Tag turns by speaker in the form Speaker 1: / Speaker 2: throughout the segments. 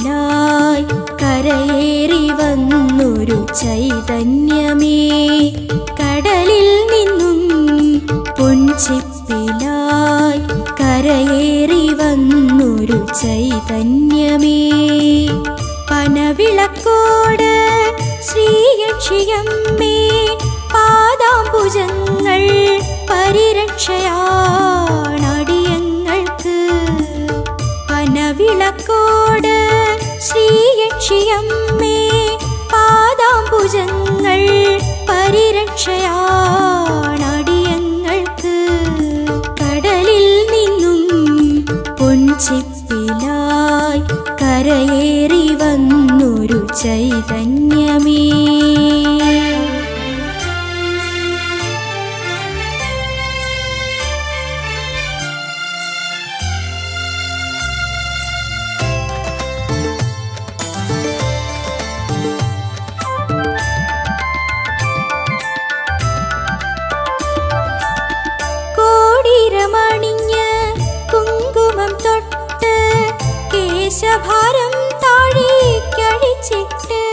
Speaker 1: പൊൻചിപ്പിലായി കരയേറി വന്നൊരു ചൈതന്യമേ കടലിൽ നിന്നും പൊൻചിപ്പിലായി കരയേറി വന്നൊരു ചൈതന്യമേ പനവിളക്കോട് ശ്രീയക്ഷിയമ്മേ പാദാംബുജങ്ങൾ പരിരക്ഷയാണടിയങ്ങൾക്ക് പനവിളക്കോട് ശ്രീയക്ഷിയമ്മേ പാദാംബുജങ്ങൾ പരിരക്ഷയാണടിയങ്ങൾക്ക് കടലിൽ നിന്നും പൊൻചിപ്പിലായി കരയേറി വന്നൊരു ചൈതന്യമേ കോടിരമണിഞ്ഞ് കുങ്കുമം തൊട്ട് കേശഭാരം താഴേക്കഴിച്ചിട്ട്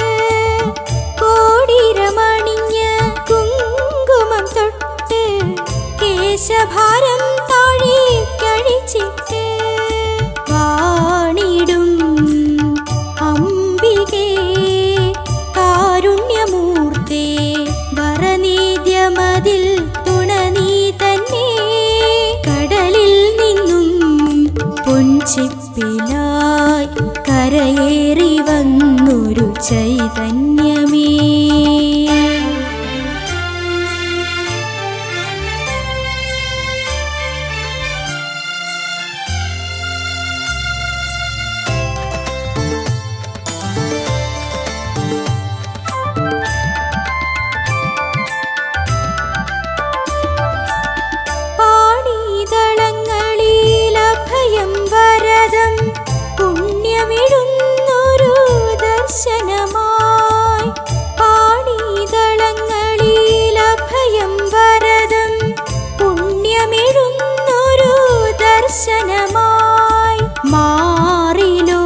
Speaker 1: കോടിരമണിഞ്ഞ് കുങ്കുമം തൊട്ട് കേശഭാരം താഴേക്കഴിച്ചിട്ട് വാണിടും അംബികേ കാരുണ്യമൂർത്തേ വറനീദ്യമതിൽ തുണ നീ തന്നെ കടലിൽ നിന്നും പൊൻചിപ്പിലായി കരയേറി വന്നൊരു ചൈതന്യമേ പാണീതളങ്ങളിലഭയം വരദം പുണ്യമിടുന്നൊരു ദർശനമായി പാണീതളങ്ങളിലഭയം വരദം പുണ്യമിടുന്നൊരു ദർശനമായി മാറിലോ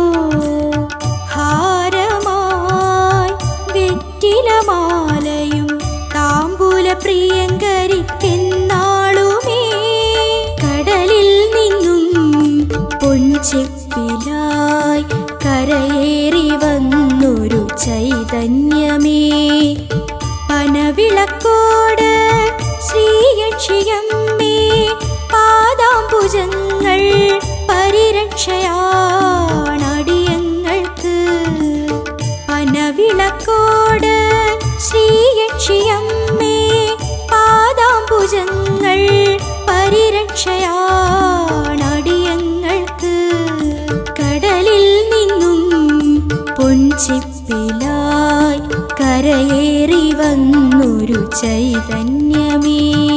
Speaker 1: ഹാരമായി വെറ്റിലമാലയും താമ്പൂല പ്രിയങ്കരിക്കെന്നാളുമേ കടലിൽ നിന്നും പൊൻചിപ്പിലായി കരയേറി വന്നൊരു ചൈതന്യമേ പനവിളക്കോട് ശ്രീയക്ഷിയമ്മേ പാദാംബുജങ്ങൾ പരിരക്ഷയാണടിയങ്ങൾക്ക് പനവിളക്കോട് ശ്രീയക്ഷിയമ്മേ പാദാംബുജങ്ങൾ പരിരക്ഷയാണടിയങ്ങൾക്ക് കടലിൽ നിന്നും പൊൻചിപ്പിലായി കരയേറി വന്നൊരു ചൈതന്യമേ